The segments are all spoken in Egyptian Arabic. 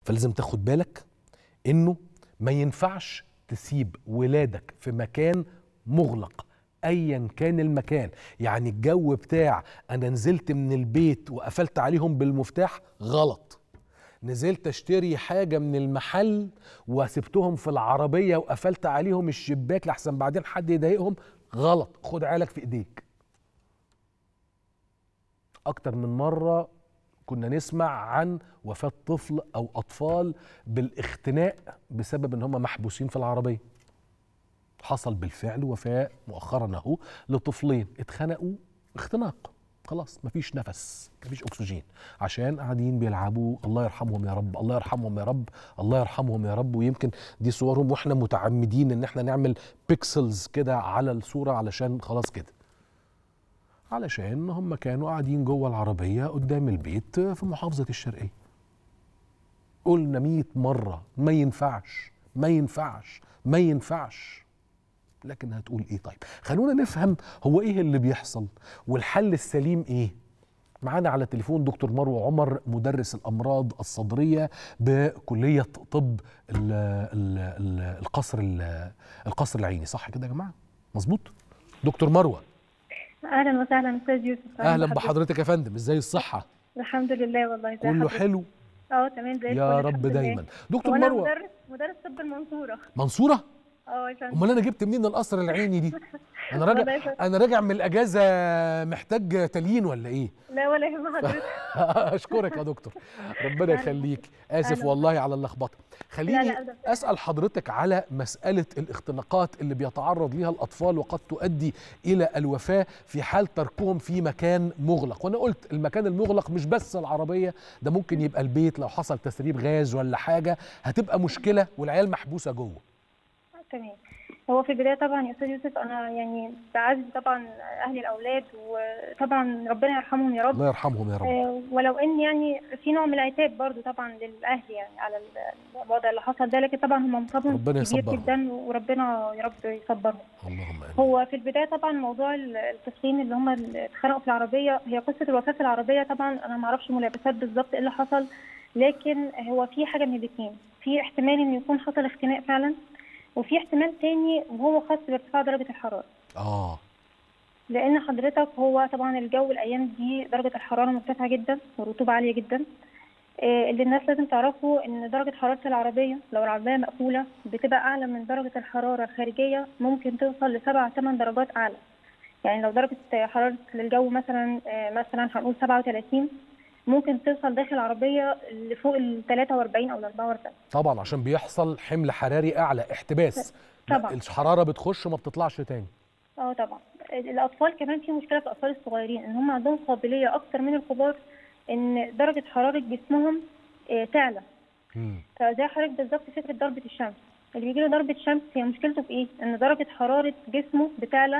فلازم تاخد بالك انه ما ينفعش تسيب ولادك في مكان مغلق ايا كان المكان يعني الجو بتاع انا نزلت من البيت وقفلت عليهم بالمفتاح غلط نزلت اشتري حاجة من المحل وسبتهم في العربية وقفلت عليهم الشباك لحسن بعدين حد يضايقهم غلط خد عيالك في ايديك اكتر من مرة كنا نسمع عن وفاة طفل او اطفال بالاختناق بسبب ان هم محبوسين في العربية حصل بالفعل وفاة مؤخرا اهو لطفلين اتخنقوا اختناق خلاص مفيش نفس مفيش اكسجين عشان قاعدين بيلعبوا الله يرحمهم يا رب الله يرحمهم يا رب الله يرحمهم يا رب ويمكن دي صورهم واحنا متعمدين ان احنا نعمل بيكسلز كده على الصوره علشان خلاص كده علشان هم كانوا قاعدين جوه العربيه قدام البيت في محافظه الشرقيه قلنا مئة مرة ما ينفعش ما ينفعش ما ينفعش لكن هتقول ايه طيب خلونا نفهم هو ايه اللي بيحصل والحل السليم ايه معانا على التليفون دكتور مروه عمر مدرس الامراض الصدريه بكليه طب ال ال ال القصر ال القصر العيني صح كده يا جماعه مظبوط دكتور مروه اهلا وسهلا استاذ يوسف اهلا بحضرتك يا فندم ازاي الصحه الحمد لله والله ازي كله حضرتك؟ حلو اه تمام زي يا الفل، رب الحمد لله. دايما دكتور وانا مروه مدرس مدرس طب المنصوره منصوره اه يا فندم امال انا جبت منين القصر العيني دي انا راجع والله يا فندم. انا راجع من الاجازه محتاج تليين ولا ايه لا ولا يهم حضرتك اشكرك يا دكتور ربنا يخليك اسف أهلا. والله على اللخبطه خليني لا، أبداً. اسال حضرتك على مساله الاختناقات اللي بيتعرض ليها الاطفال وقد تؤدي الى الوفاه في حال تركهم في مكان مغلق وانا قلت المكان المغلق مش بس العربيه ده ممكن يبقى البيت لو حصل تسريب غاز ولا حاجه هتبقى مشكله والعيال محبوسه جوه تمام هو في البدايه طبعا يا استاذ يوسف انا يعني بعزي طبعا اهل الاولاد وطبعا ربنا يرحمهم يا رب الله يرحمهم يا رب آه، ولو ان يعني في نوع من العتاب برضو طبعا للاهل يعني على ال- الوضع اللي حصل ده لكن طبعا هم مصابهم ربنا كبير يصبرهم. جدا وربنا يا رب يصبرهم اللهم امين هو في البدايه طبعا موضوع ال- الطفلين اللي هم اللي اتخانقوا في العربيه هي قصه الوفاه في العربيه طبعا انا ما اعرفش ملابسات بالظبط ايه اللي حصل لكن هو في حاجه من الاثنين في احتمال ان يكون حصل اختناق فعلا وفي احتمال تاني وهو خاص بارتفاع درجه الحراره اه لان حضرتك هو طبعا الجو الايام دي درجه الحراره مرتفعه جدا والرطوبه عاليه جدا آه، اللي الناس لازم تعرفوا ان درجه حراره العربيه لو العربيه مقفوله بتبقى اعلى من درجه الحراره الخارجيه ممكن توصل لسبع ثمان درجات اعلى يعني لو درجه حراره الجو مثلا آه، مثلا هنقول 37 ممكن توصل داخل العربيه لفوق ال 43 او ال 44 طبعا عشان بيحصل حمل حراري اعلى احتباس طبعا. الحراره بتخش وما بتطلعش تاني اه طبعا الاطفال كمان في مشكله في الاطفال الصغيرين ان هم عندهم قابليه اكتر من الكبار ان درجه حراره جسمهم آه، تعلى مم. فزي حضرتك بالظبط فكره ضربه الشمس اللي بيجي له ضربه شمس هي مشكلته في ايه؟ ان درجه حراره جسمه بتعلى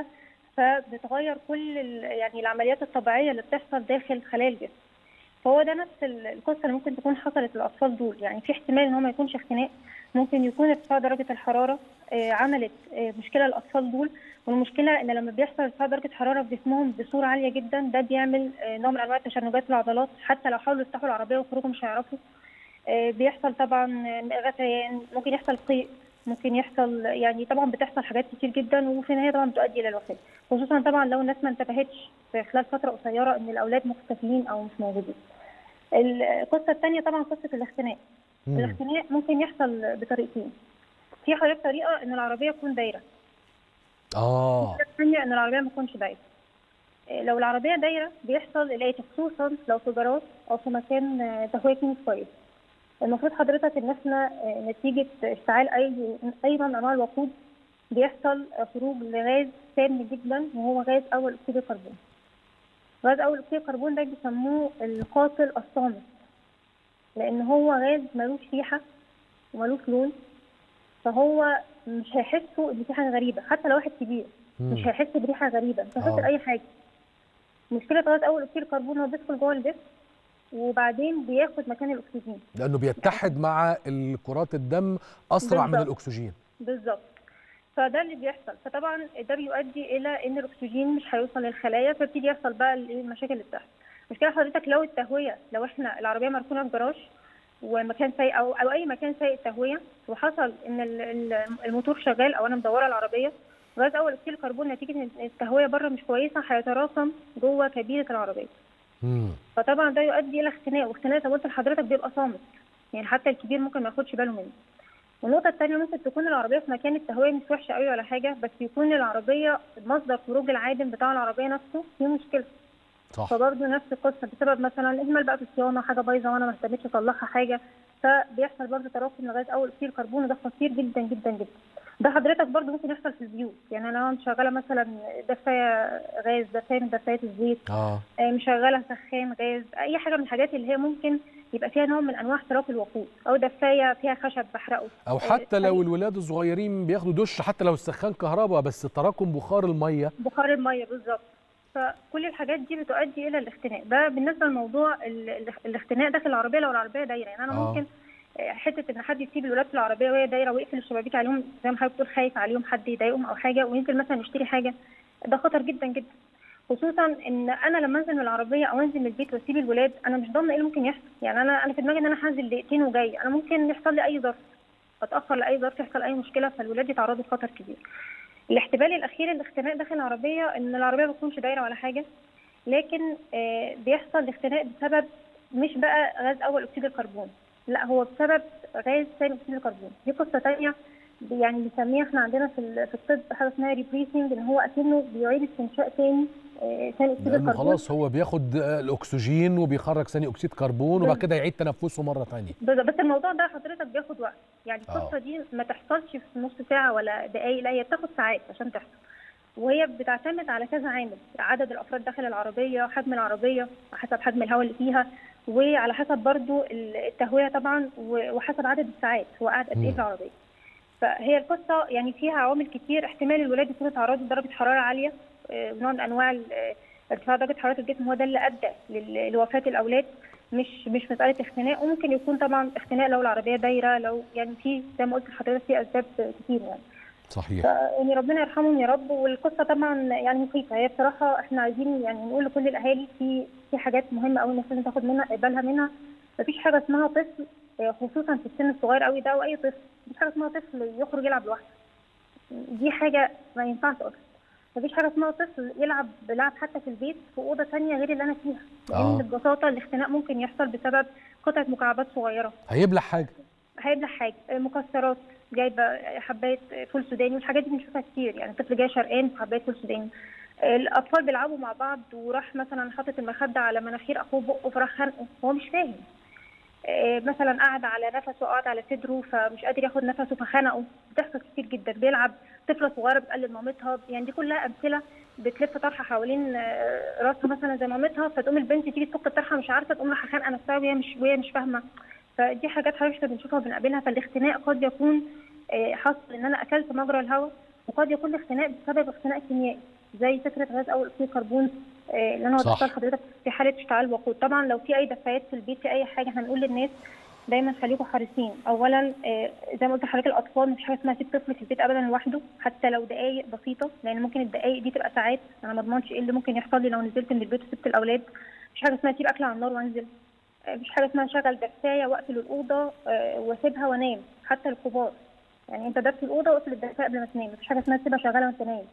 فبتغير كل ال- يعني العمليات الطبيعيه اللي بتحصل داخل خلايا الجسم فهو ده نفس ال- القصه اللي ممكن تكون حصلت للاطفال دول يعني في احتمال ان هو ما يكونش اختناق ممكن يكون ارتفاع درجه الحراره آه، عملت آه، مشكله للاطفال دول والمشكله ان لما بيحصل ارتفاع درجه حراره في جسمهم بصوره عاليه جدا ده بيعمل آه، نوع من انواع التشنجات في العضلات حتى لو حاولوا يفتحوا العربيه ويخرجوا مش هيعرفوا آه، بيحصل طبعا آه، غثيان ممكن يحصل قيء ممكن يحصل يعني طبعا بتحصل حاجات كتير جدا وفي النهايه طبعا بتؤدي الى الوفاه خصوصا طبعا لو الناس ما انتبهتش في خلال فتره قصيره ان الاولاد مختفيين او مش موجودين. القصه الثانيه طبعا قصه الاختناق. مم. الاختناق ممكن يحصل بطريقتين. في حضرتك طريقه ان العربيه تكون دايره. اه الطريقه الثانيه ان العربيه ما تكونش دايره. إيه، لو العربيه دايره بيحصل الاتي خصوصا لو في جراج او في مكان آه، تهويه كيميائي كويس. المفروض حضرتك ان احنا آه، نتيجه اشتعال اي اي نوع من انواع الوقود بيحصل آه، خروج لغاز سام جدا وهو غاز اول اكسيد الكربون. غاز اول اكسيد الكربون ده بيسموه القاتل الصامت لان هو غاز ملوش ريحه وملوش لون فهو مش هيحسوا ان في حاجه غريبه حتى لو واحد كبير مم. مش هيحس بريحه غريبه مش هيحس آه. باي حاجه مشكله غاز اول اكسيد الكربون هو بيدخل جوه الجسم وبعدين بياخد مكان الاكسجين لانه بيتحد مع الكرات الدم اسرع من بالظبط. الاكسجين بالظبط فده اللي بيحصل فطبعا ده بيؤدي الى ان الاكسجين مش هيوصل للخلايا فبتيجي يحصل بقى ال- المشاكل اللي بتحصل مشكله حضرتك لو التهويه لو احنا العربيه مركونه في جراج ومكان سيء او او اي مكان سيء التهويه وحصل ان ال- ال- الموتور شغال او انا مدوره العربيه غاز اول اكسيد الكربون نتيجه ان التهويه بره مش كويسه هيتراكم جوه كابينه العربيه مم. فطبعا ده يؤدي الى اختناق واختناق زي ما قلت لحضرتك بيبقى صامت يعني حتى الكبير ممكن ما ياخدش باله منه والنقطة الثانية ممكن تكون العربية في مكان التهوية مش وحشة قوي ولا حاجة بس يكون العربية مصدر خروج العادم بتاع العربية نفسه فيه مشكلة صح فبرضه نفس القصة بسبب مثلا إهمال بقى في الصيانة حاجة بايظة وأنا ما اهتمتش أصلحها حاجة فبيحصل برضه تراكم لغاية أول أكسيد الكربون وده خطير جدا جدا جدا ده حضرتك برضه ممكن يحصل في البيوت يعني أنا وأنا شغالة مثلا دفاية غاز دفاية من دفايات الزيت اه آه، مشغله سخان غاز اي حاجه من الحاجات اللي هي ممكن يبقى فيها نوع من انواع احتراق الوقود او دفايه فيها خشب بحرقه او حتى لو الولاد الصغيرين بياخدوا دش حتى لو السخان كهرباء بس تراكم بخار الميه بخار الميه بالظبط فكل الحاجات دي بتؤدي الى الاختناق ده بالنسبه لموضوع ال- ال- الاختناق داخل العربيه لو العربيه دايره يعني انا آه. ممكن آه، حته ان حد يسيب الولاد في العربيه وهي دايره ويقفل الشبابيك عليهم زي ما حضرتك بتقول خايف عليهم حد يضايقهم او حاجه وينزل مثلا يشتري حاجه ده خطر جدا جدا خصوصا ان انا لما انزل من العربيه او انزل من البيت واسيب الولاد انا مش ضامنه ايه اللي ممكن يحصل يعني انا انا في دماغي ان انا هنزل دقيقتين وجاي انا ممكن يحصل لي اي ظرف اتاخر لاي ظرف يحصل اي مشكله فالولاد يتعرضوا لخطر كبير الاحتمال الاخير الاختناق داخل العربيه ان العربيه ما تكونش دايره ولا حاجه لكن آه، بيحصل الاختناق بسبب مش بقى غاز اول اكسيد الكربون لا هو بسبب غاز ثاني اكسيد الكربون دي قصه ثانيه يعني بنسميها احنا عندنا في ال- في الطب حاجه اسمها ريبريسنج ان هو اكنه بيعيد استنشاق تاني آه، ثاني اكسيد لانه الكربون خلاص هو بياخد آه، الاكسجين وبيخرج ثاني اكسيد كربون وبعد كده يعيد تنفسه مره ثانيه بس بس الموضوع ده حضرتك بياخد وقت يعني القصه آه. دي ما تحصلش في نص ساعه ولا دقايق لا هي بتاخد ساعات عشان تحصل وهي بتعتمد على كذا عامل عدد الافراد داخل العربيه حجم العربيه حسب حجم الهواء اللي فيها وعلى حسب برضو التهويه طبعا و- وحسب عدد الساعات هو قاعد قد ايه مم. في العربيه فهي القصه يعني فيها عوامل كتير احتمال الولاد يكونوا اتعرضوا لدرجه حراره عاليه آه، نوع من انواع ال- آه، ارتفاع درجه حراره الجسم هو ده اللي ادى لل- لوفاه الاولاد مش مش مساله اختناق وممكن يكون طبعا اختناق لو العربيه دايره لو يعني في زي ما قلت لحضرتك في اسباب كتير يعني صحيح يعني ربنا يرحمهم يا رب والقصه طبعا يعني مخيفه هي بصراحه احنا عايزين يعني نقول لكل الاهالي في في حاجات مهمه قوي الناس لازم تاخد منها بالها منها مفيش حاجه اسمها طفل آه، خصوصا في السن الصغير قوي ده او اي طفل مفيش حاجه اسمها طفل يخرج يلعب لوحده دي حاجه ما ينفعش اصلا مفيش حاجه اسمها طفل يلعب بلعب حتى في البيت في اوضه ثانيه غير اللي انا فيها آه. لان ببساطه الاختناق ممكن يحصل بسبب قطعه مكعبات صغيره هيبلع حاجه هيبلع حاجه مكسرات جايبه حبايه فول سوداني والحاجات دي بنشوفها كتير يعني طفل جاي شرقان حبايه فول سوداني الاطفال بيلعبوا مع بعض وراح مثلا حاطط المخده على مناخير اخوه بقه فراح خانقه هو مش فاهم آه، مثلا قعد على نفسه قعد على صدره فمش قادر ياخد نفسه فخنقه بتحصل كتير جدا بيلعب طفله صغيره بتقلد مامتها يعني دي كلها امثله بتلف طرحه حوالين آه، راسها مثلا زي مامتها فتقوم البنت تيجي تفك الطرحه مش عارفه تقوم رايحه خانقه نفسها وهي مش وهي مش فاهمه فدي حاجات حضرتك بنشوفها وبنقابلها فالاختناق قد يكون آه، حصل ان انا اكلت مجرى الهواء وقد يكون الاختناق بسبب اختناق كيميائي زي فكره غاز اول اكسيد الكربون آه، اللي انا صح. وضحتها لحضرتك في حاله اشتعال وقود طبعا لو في اي دفايات في البيت في اي حاجه هنقول للناس دايما خليكم حريصين اولا آه، زي ما قلت لحضرتك الاطفال مفيش حاجه اسمها سيب طفل في البيت ابدا لوحده حتى لو دقائق بسيطه لان ممكن الدقائق دي تبقى ساعات انا ما اضمنش ايه اللي ممكن يحصل لي لو نزلت من البيت وسبت الاولاد مفيش حاجه اسمها اسيب اكل على النار وانزل آه، مفيش حاجه اسمها اشغل دفايه واقفل الاوضه آه، واسيبها وانام حتى الكبار يعني انت دفي الاوضه واقفل الدفايه قبل ما تنام مفيش حاجه اسمها تسيبها شغاله وانت نايم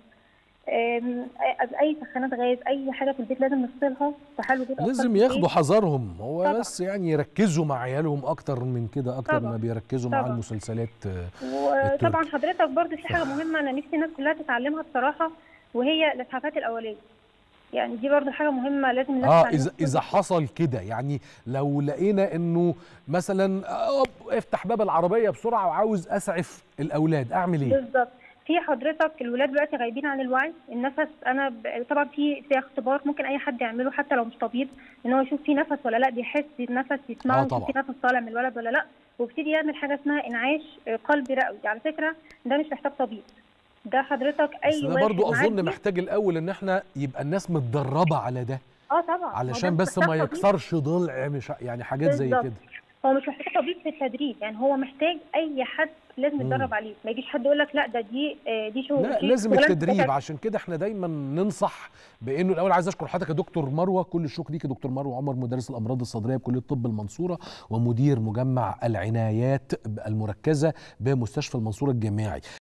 آم، أي- اي سخانات غاز اي حاجه في البيت لازم نفصلها في حال وجود أطفال لازم في ياخدوا البيت. حذرهم هو طبعا. بس يعني يركزوا مع عيالهم اكتر من كده اكتر طبعا. ما بيركزوا مع طبعا. المسلسلات آه، وطبعا التركي. حضرتك برضو في حاجه مهمه انا نفسي الناس كلها تتعلمها بصراحه وهي الاسعافات الاوليه يعني دي برضو حاجه مهمه لازم الناس اه تتعلمها اذا في اذا كل- حصل كده يعني لو لقينا انه مثلا آه، افتح باب العربيه بسرعه وعاوز اسعف الاولاد اعمل ايه بالظبط في حضرتك الولاد دلوقتي غايبين عن الوعي النفس انا ب... طبعا في في اختبار ممكن اي حد يعمله حتى لو مش طبيب ان هو يشوف في نفس ولا لا بيحس النفس يسمعه آه يشوف طبعا. في نفس طالع من الولد ولا لا وابتدي يعمل حاجه اسمها انعاش آه، قلبي رئوي على فكره ده مش محتاج طبيب ده حضرتك اي بس ده واحد برضو اظن معدي- محتاج الاول ان احنا يبقى الناس متدربه على ده اه طبعا علشان هو ده بس محتاج ما طبيب. يكسرش ضلع مش ع- يعني حاجات زي بالظبط. كده هو مش محتاج طبيب في التدريب يعني هو محتاج اي حد لازم مم. يتدرب عليه ما يجيش حد يقول لك لا ده دي آه، دي شغل لا دي لازم شغلانة التدريب دكاترة. عشان كده احنا دايما ننصح بانه الاول عايز اشكر حضرتك يا دكتور مروه كل الشكر ليك يا دكتور مروه عمر مدرس الامراض الصدريه بكليه الطب المنصوره ومدير مجمع العنايات المركزه بمستشفى المنصوره الجامعي